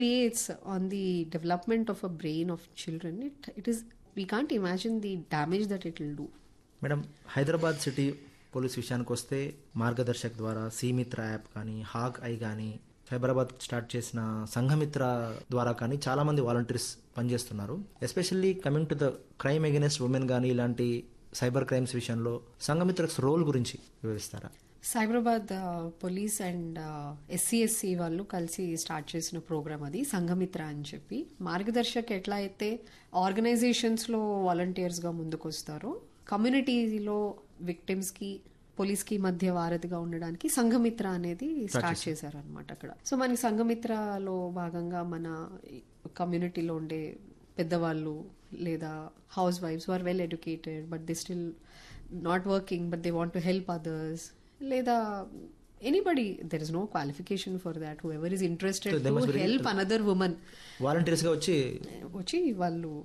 creates on the development of a brain of children it it is we can't imagine the damage that it will do madam Hyderabad city police విషయానికి వస్తే మార్గదర్శక్ ద్వారా Seemitra app కానీ hawk eye కానీ Hyderabad start చేసిన సంఘమిత్ర ద్వారా కానీ చాలా మంది వాలంటీర్స్ పనిచేస్తున్నారు especially coming to the crime against women కానీ ఇలాంటి సైబర్ క్రైమ్స్ విషయంలో సంఘమిత్ర రోల్ గురించి వివరిస్తారా సైబరాబాద్ పోలీస్ అండ్ ఎస్సీఎస్సి వాళ్ళు కలిసి స్టార్ట్ చేసిన ప్రోగ్రామ్ అది సంఘమిత్ర అని చెప్పి మార్గదర్శక్ ఎట్లా అయితే ఆర్గనైజేషన్స్ లో వాలంటీర్స్ గా ముందుకు వస్తారో కమ్యూనిటీలో విక్టిమ్స్ కి పోలీస్ కి మధ్య వారధిగా ఉండడానికి సంఘమిత్ర అనేది స్టార్ట్ చేశారనమాట అక్కడ సో మనకి సంఘమిత్రలో భాగంగా మన కమ్యూనిటీలో ఉండే పెద్దవాళ్ళు లేదా హౌస్ వైఫ్స్ are well educated but they still not working but they want to help others లేదా anybody there is no qualification for that whoever is interested So they must to be help another women వాలంటీర్స్గా వచ్చి వచ్చి వాళ్ళు